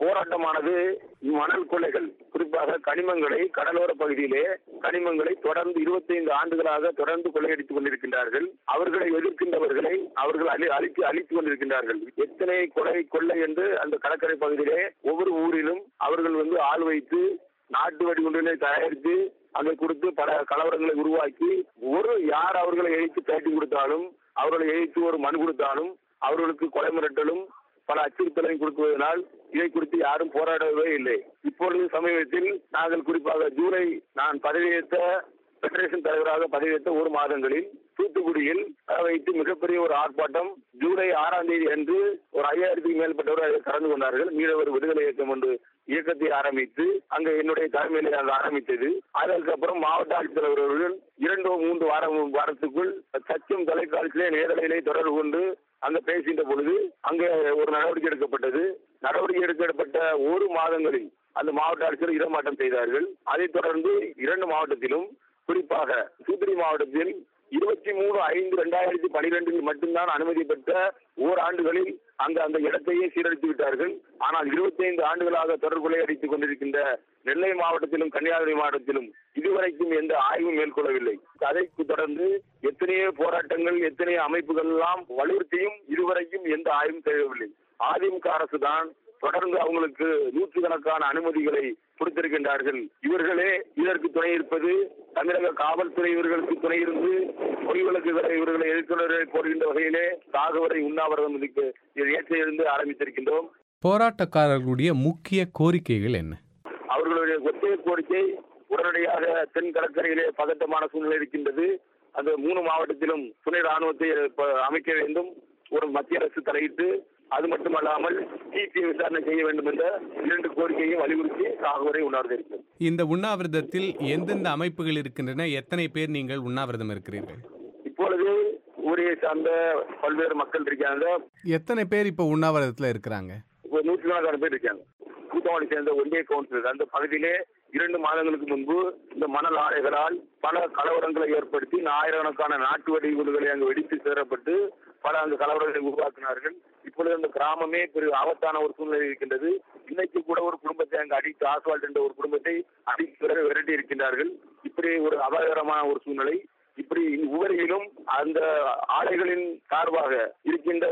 போராட்டமானது மணல் கொள்ளைகள் குறிப்பாக கனிமங்களை கடலோர பகுதியிலே கனிமங்களை தொடர்ந்து இருபத்தைந்து ஆண்டுகளாக தொடர்ந்து கொள்ளையடித்துக் கொண்டிருக்கின்றார்கள் அவர்களை எதிர்க்கின்றவர்களை அவர்கள் அழி அழித்து அழித்துக் கொண்டிருக்கின்றார்கள் எத்தனை கொலை கொள்ளை என்று அந்த கடற்கரை பகுதியிலே ஒவ்வொரு ஊரிலும் அவர்கள் வந்து ஆள் வைத்து நாட்டு வெடிகுண்டுகளை தயாரித்து அங்கே கொடுத்து பல கலவரங்களை உருவாக்கி ஒரு யார் அவர்களை எழுத்து பேட்டி கொடுத்தாலும் அவர்களை எழுத்து ஒரு மனு கொடுத்தாலும் அவர்களுக்கு கொலை மிரட்டலும் பல அச்சுறுத்தலையும் கொடுக்குவதனால் இதை குறித்து யாரும் போராடவே இல்லை இப்பொழுது சமீபத்தில் நாங்கள் குறிப்பாக ஜூலை நான் பதவியேற்ற பெடரேஷன் தலைவராக பதவியேற்ற ஒரு மாதங்களில் தூத்துக்குடியில் வைத்து மிகப்பெரிய ஒரு ஆர்ப்பாட்டம் ஜூலை ஆறாம் தேதி அன்று ஒரு ஐயாயிரத்துக்கு மேற்பட்டவர் அதில் கலந்து கொண்டார்கள் மீனவர் விடுதலை இயக்கம் என்று இயக்கத்தை ஆரம்பித்து அங்க என்னுடைய தலைமையிலே அது ஆரம்பித்தது அதற்கப்புறம் மாவட்ட ஆட்சித்தலைவர் அவர்கள் இரண்டோ மூன்று வாரம் வாரத்துக்குள் சச்சம் தொலைக்காட்சியிலே நேரலையிலே தொடர்பு கொண்டு அங்க பேசுகின்ற பொழுது அங்க ஒரு நடவடிக்கை எடுக்கப்பட்டது நடவடிக்கை எடுக்கப்பட்ட ஒரு மாதங்களில் அந்த மாவட்ட ஆட்சியர் இடமாற்றம் செய்தார்கள் அதைத் தொடர்ந்து இரண்டு மாவட்டத்திலும் குறிப்பாக தூத்துக்குடி மாவட்டத்தில் இருபத்தி மூணு ஐந்து ரெண்டாயிரத்தி பனிரெண்டில் மட்டும்தான் அனுமதி பெற்ற ஓராண்டுகளில் அந்த அந்த இடத்தையே சீரழித்து விட்டார்கள் ஆனால் இருபத்தி ஐந்து ஆண்டுகளாக தொடர்புகளை அடித்துக் கொண்டிருக்கின்ற நெல்லை மாவட்டத்திலும் கன்னியாகுமரி மாவட்டத்திலும் இதுவரைக்கும் எந்த ஆய்வும் மேற்கொள்ளவில்லை அதைக்கு தொடர்ந்து எத்தனையோ போராட்டங்கள் எத்தனையோ அமைப்புகள் எல்லாம் வலியுறுத்தியும் இதுவரைக்கும் எந்த ஆய்வும் செய்யவில்லை அதிமுக அரசு தான் தொடர்ந்து அவங்களுக்கு நூற்றுக்கணக்கான அனுமதிகளை கொடுத்திருக்கின்றார்கள் இவர்களே இதற்கு துணை இருப்பது தமிழக காவல்துறை இவர்களுக்கு துணை இருந்து பொய் வழக்குகளை இவர்களை எதிர்க்கிறவர்களை போடுகின்ற வகையிலே சாகுவரை உண்ணாவிரதம் ஏற்ற இருந்து ஆரம்பித்திருக்கின்றோம் போராட்டக்காரர்களுடைய முக்கிய கோரிக்கைகள் என்ன அவர்களுடைய ஒற்றை கோரிக்கை உடனடியாக தென் கடற்கரையிலே பதட்டமான சூழ்நிலை இருக்கின்றது அந்த மூணு மாவட்டத்திலும் துணை ராணுவத்தை அமைக்க வேண்டும் ஒரு மத்திய அரசு தலையிட்டு அது மட்டுமல்லாமல் சிபிஐ விசாரணை செய்ய வேண்டும் என்ற இரண்டு கோரிக்கையும் வலியுறுத்தி சாகுவரை உணர்ந்திருக்கிறது இந்த உண்ணாவிரதத்தில் எந்தெந்த அமைப்புகள் இருக்கின்றன எத்தனை பேர் நீங்கள் உண்ணாவிரதம் இருக்கிறீர்கள் இப்பொழுது ஊரையை சார்ந்த பல்வேறு மக்கள் இருக்காங்க எத்தனை பேர் இப்போ உண்ணாவிரதத்தில் இருக்கிறாங்க இப்போ நூற்றுக்கணக்கான பேர் இருக்காங்க கூட்டவாடி சேர்ந்த ஒன்றிய கவுன்சிலர் அந்த பகுதியிலே இரண்டு மாதங்களுக்கு முன்பு இந்த மணல் ஆலைகளால் பல கலவரங்களை ஏற்படுத்தி ஆயிரக்கணக்கான நாட்டு வெடிகுண்டுகளை அங்கு வெடித்து சேரப்பட்டு பல அந்த கலவரங்களை உருவாக்கினார்கள் இப்பொழுது அந்த கிராமமே பெரிய ஆபத்தான ஒரு சூழ்நிலை இருக்கின்றது இன்னைக்கு கூட ஒரு குடும்பத்தை அங்கு அடித்து ஆஸ்வால்ட் என்ற ஒரு குடும்பத்தை அடித்து விரட்டி இருக்கின்றார்கள் இப்படி ஒரு அபாயகரமான ஒரு சூழ்நிலை இப்படி உவரையிலும் அந்த ஆலைகளின் சார்பாக இருக்கின்ற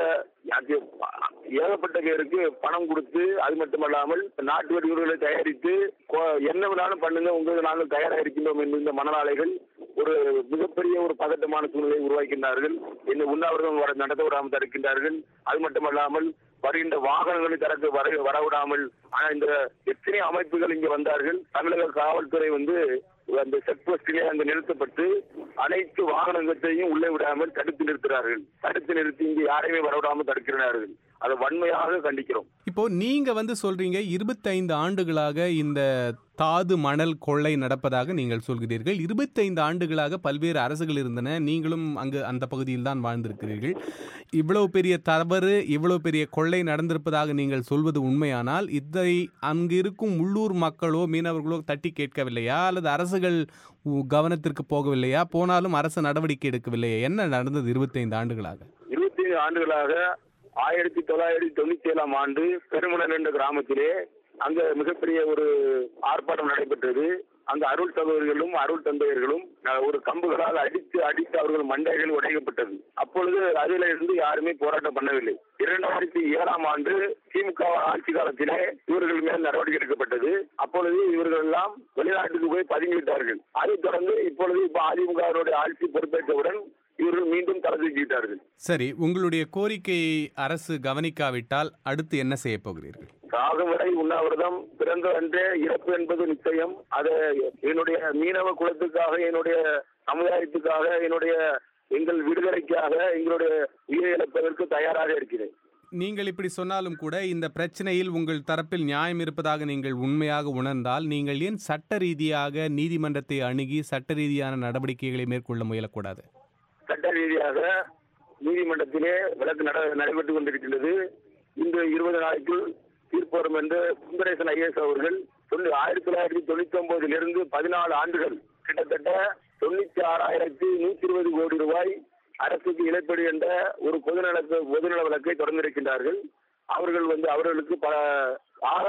ஏகப்பட்ட பேருக்கு பணம் கொடுத்து அது மட்டுமல்லாமல் நாட்டு வெடிகுண்டுகளை தயாரித்து என்ன வேணாலும் பண்ணுங்க உங்களுக்கு நாங்கள் தயாராக இருக்கின்றோம் என்று இந்த மணல் ஆலைகள் ஒரு மிகப்பெரிய ஒரு பதட்டமான சூழ்நிலை உருவாக்கின்றார்கள் இந்த உண்ணாவிரதம் நடத்த விடாமல் தடுக்கின்றார்கள் அது மட்டுமல்லாமல் வருகின்ற வாகனங்களை திறக்க வர வரவிடாமல் ஆனா இந்த எத்தனை அமைப்புகள் இங்க வந்தார்கள் தமிழக காவல்துறை வந்து அந்த செக் போஸ்டிலே அங்கு நிறுத்தப்பட்டு அனைத்து வாகனங்களையும் உள்ளே விடாமல் தடுத்து நிறுத்துகிறார்கள் தடுத்து நிறுத்தி இங்கு யாரையுமே வரவிடாமல் தடுக்கிறார்கள் அதை வன்மையாக கண்டிக்கிறோம் இப்போ நீங்க வந்து சொல்றீங்க இருபத்தைந்து ஆண்டுகளாக இந்த தாது மணல் கொள்ளை நடப்பதாக நீங்கள் சொல்கிறீர்கள் இருபத்தைந்து ஆண்டுகளாக பல்வேறு அரசுகள் இருந்தன நீங்களும் அங்கு அந்த பகுதியில் தான் வாழ்ந்திருக்கிறீர்கள் இவ்வளவு பெரிய தவறு இவ்வளவு பெரிய கொள்ளை நடந்திருப்பதாக நீங்கள் சொல்வது உண்மையானால் இதை அங்கு இருக்கும் உள்ளூர் மக்களோ மீனவர்களோ தட்டி கேட்கவில்லையா அல்லது அரசுகள் கவனத்திற்கு போகவில்லையா போனாலும் அரசு நடவடிக்கை எடுக்கவில்லையா என்ன நடந்தது இருபத்தைந்து ஆண்டுகளாக இருபத்தைந்து ஆண்டுகளாக ஆயிரத்தி தொள்ளாயிரத்தி தொண்ணூத்தி ஏழாம் ஆண்டு பெருமணல் என்ற கிராமத்திலே அங்க மிகப்பெரிய ஒரு ஆர்ப்பாட்டம் நடைபெற்றது அங்க அருள் சகோதரிகளும் அருள் தந்தையர்களும் ஒரு கம்புகளால் அடித்து அடித்து அவர்கள் மண்டைகள் உடைக்கப்பட்டது அப்பொழுது அதில இருந்து யாருமே போராட்டம் பண்ணவில்லை இரண்டாயிரத்தி ஏழாம் ஆண்டு திமுக ஆட்சி காலத்திலே இவர்கள் மேல் நடவடிக்கை எடுக்கப்பட்டது அப்பொழுது இவர்கள் எல்லாம் வெளிநாட்டுக்கு போய் பதுங்கிவிட்டார்கள் அதைத் தொடர்ந்து இப்பொழுது இப்ப அதிமுகவினுடைய ஆட்சி பொறுப்பேற்றவுடன் இவர்கள் மீண்டும் தலை தூக்கிவிட்டார்கள் சரி உங்களுடைய கோரிக்கையை அரசு கவனிக்காவிட்டால் அடுத்து என்ன செய்ய போகிறீர்கள் சாகும் வரை உண்ணாவிரதம் பிறந்த அன்றே இறப்பு என்பது நிச்சயம் அதை என்னுடைய மீனவ குலத்துக்காக என்னுடைய சமுதாயத்துக்காக என்னுடைய எங்கள் விடுதலைக்காக எங்களுடைய உயிரை இழப்பதற்கு தயாராக இருக்கிறேன் நீங்கள் இப்படி சொன்னாலும் கூட இந்த பிரச்சனையில் உங்கள் தரப்பில் நியாயம் இருப்பதாக நீங்கள் உண்மையாக உணர்ந்தால் நீங்கள் ஏன் சட்ட ரீதியாக நீதிமன்றத்தை அணுகி சட்ட ரீதியான நடவடிக்கைகளை மேற்கொள்ள முயலக்கூடாது சட்ட ரீதியாக நீதிமன்றத்திலே வழக்கு நடைபெற்றுக் கொண்டிருக்கின்றது இந்த இருபது நாளைக்குள் தீர்ப்பு வரும் என்று சுந்தரேசன் ஐஏஎஸ் அவர்கள் சொல்லி ஆயிரத்தி தொள்ளாயிரத்தி தொண்ணூத்தி ஒன்பதிலிருந்து பதினாலு ஆண்டுகள் கிட்டத்தட்ட தொண்ணூத்தி ஆறாயிரத்தி நூத்தி இருபது கோடி ரூபாய் அரசுக்கு இழப்பீடு என்ற ஒரு பொதுநல பொதுநல வழக்கை தொடர்ந்திருக்கின்றார்கள் அவர்கள் வந்து அவர்களுக்கு பல ஆதார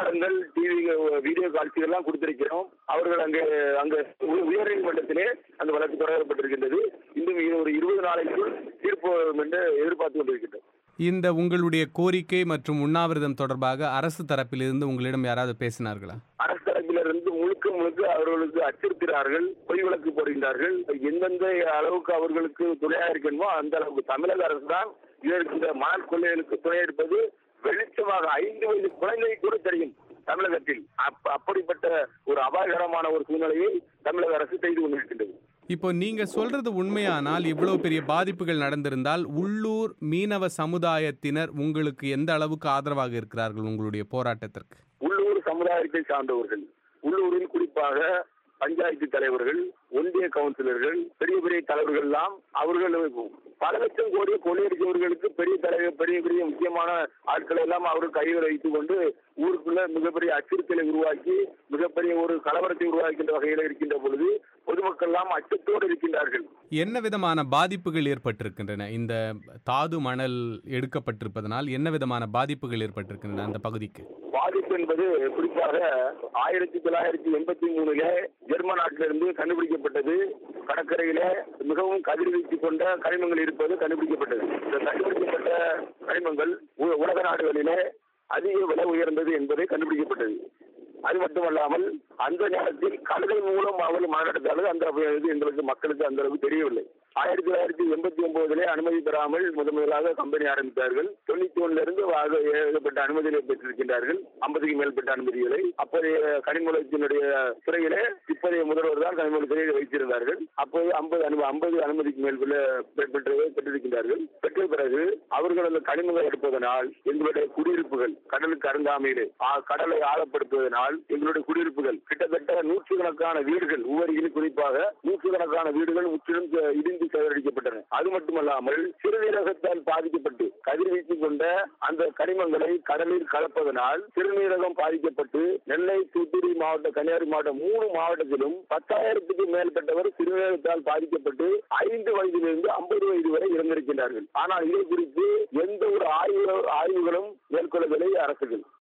படங்கள் டிவி வீடியோ காட்சிகள் எல்லாம் கொடுத்திருக்கிறோம் அவர்கள் அங்கே அங்க உ- உயர்நீதிமன்றத்திலே அந்த வழக்கு தொடரப்பட்டிருக்கின்றது இன்னும் இ- ஒரு இருபது நாளைக்குள் தீர்ப்பு வரும் என்று எதிர்பார்த்து கொண்டிருக்கின்றோம் இந்த உங்களுடைய கோரிக்கை மற்றும் உண்ணாவிரதம் தொடர்பாக அரசு தரப்பிலிருந்து உங்களிடம் யாராவது பேசினார்களா அரசு தரப்பிலிருந்து முழுக்க முழுக்க அவர்களுக்கு அச்சுறுத்துகிறார்கள் பொய் வழக்கு போடுகின்றார்கள் எந்தெந்த அளவுக்கு அவர்களுக்கு துணையாக இருக்கணுமோ அந்த அளவுக்கு தமிழக அரசு தான் இதற்கு இந்த மணல் கொள்ளைகளுக்கு துணை இருப்பது வெளிச்சமாக ஐந்து வயது குழந்தை கூட தெரியும் தமிழகத்தில் அப்ப- அப்படிப்பட்ட ஒரு அபாயகரமான ஒரு சூழ்நிலையை தமிழக அரசு செய்து கொண்டிருக்கின்றது இப்போ நீங்க சொல்றது உண்மையானால் இவ்வளவு பெரிய பாதிப்புகள் நடந்திருந்தால் உள்ளூர் மீனவ சமுதாயத்தினர் உங்களுக்கு எந்த அளவுக்கு ஆதரவாக இருக்கிறார்கள் உங்களுடைய போராட்டத்திற்கு உள்ளூர் சமுதாயத்தை சார்ந்தவர்கள் உள்ளூரில் குறிப்பாக பஞ்சாயத்து தலைவர்கள் ஒன்றிய கவுன்சிலர்கள் பெரிய பெரிய தலைவர்கள் எல்லாம் அவர்கள் பல லட்சம் கோடி கொள்ளையடிச்சவர்களுக்கு பெரிய தலைவர் பெரிய பெரிய முக்கியமான ஆட்களை எல்லாம் அவர்கள் கையில் வைத்துக் கொண்டு ஊருக்குள்ள மிகப்பெரிய அச்சுறுத்தலை உருவாக்கி மிகப்பெரிய ஒரு கலவரத்தை உருவாக்கின்ற வகையில் இருக்கின்ற பொழுது பொதுமக்கள் எல்லாம் அச்சத்தோடு இருக்கின்றார்கள் என்ன விதமான பாதிப்புகள் ஏற்பட்டிருக்கின்றன இந்த தாது மணல் எடுக்கப்பட்டிருப்பதனால் என்ன விதமான பாதிப்புகள் ஏற்பட்டிருக்கின்றன அந்த பகுதிக்கு பாதிப்பு என்பது குறிப்பாக ஆயிரத்தி தொள்ளாயிரத்தி எண்பத்தி மூணுல ஜெர்மன் நாட்டிலிருந்து கண்டுபிடிக்கப்பட்டது கடற்கரையில மிகவும் கதிர்வீச்சு கொண்ட கனிமங்கள் இருப்பது கண்டுபிடிக்கப்பட்டது இந்த கண்டுபிடிக்கப்பட்ட கனிமங்கள் உ- உலக நாடுகளிலே அதிக விலை உயர்ந்தது என்பது கண்டுபிடிக்கப்பட்டது அது மட்டுமல்லாமல் அந்த நேரத்தில் கடல் மூலம் அவர்கள் மாநாடுத்தாலும் அந்த இது எங்களுக்கு மக்களுக்கு அந்த அளவுக்கு தெரியவில்லை ஆயிரத்தி தொள்ளாயிரத்தி எண்பத்தி ஒன்பதுல அனுமதி பெறாமல் முதன் முதலாக கம்பெனி ஆரம்பித்தார்கள் தொண்ணூத்தி ஒண்ணுல இருந்து ஆக- ஏகப்பட்ட அனுமதிகளை பெற்றிருக்கின்றார்கள் ஐம்பதுக்கு மேற்பட்ட அனுமதிகளை அப்போதைய கனிமூலத்தினுடைய துறையிலே இப்போதைய முதல்வர் தான் கனிமூல துறையை வைத்திருந்தார்கள் அப்போது ஐம்பது அனு ஐம்பது அனுமதிக்கு மேல் பெற்று பெற்று- பெற்றிருக்கின்றார்கள் பெற்ற பிறகு அவர்கள் அந்த கனிமங்களை எடுப்பதனால் எங்களுடைய குடியிருப்புகள் கடலுக்கு அருங்காமையிலே ஆ- கடலை ஆழப்படுத்துவதனால் எங்களுடைய குடியிருப்புகள் கிட்டத்தட்ட நூற்றுக்கணக்கான வீடுகள் உவரியில் குறிப்பாக நூற்றுக்கணக்கான வீடுகள் முற்றிலும் த- இடிந்து சேதரிக்கப்பட்டன அது மட்டுமல்லாமல் சிறுநீரகத்தால் பாதிக்கப்பட்டு கதிர்வீச்சு கொண்ட அந்த கனிமங்களை கடலில் கலப்பதனால் சிறுநீரகம் பாதிக்கப்பட்டு நெல்லை தூத்துக்குடி மாவட்டம் கன்னியாகுமரி மாவட்டம் மூணு மாவட்டத்திலும் பத்தாயிரத்துக்கு மேற்பட்டவர் சிறுநீரகத்தால் பாதிக்கப்பட்டு ஐந்து வயதிலிருந்து ஐம்பது வயது வரை இறந்திருக்கின்றார்கள் ஆனால் இதை குறித்து எந்த ஒரு ஆய்வு ஆய்வுகளும் மேற்கொள்ளவில்லை அரசுகள்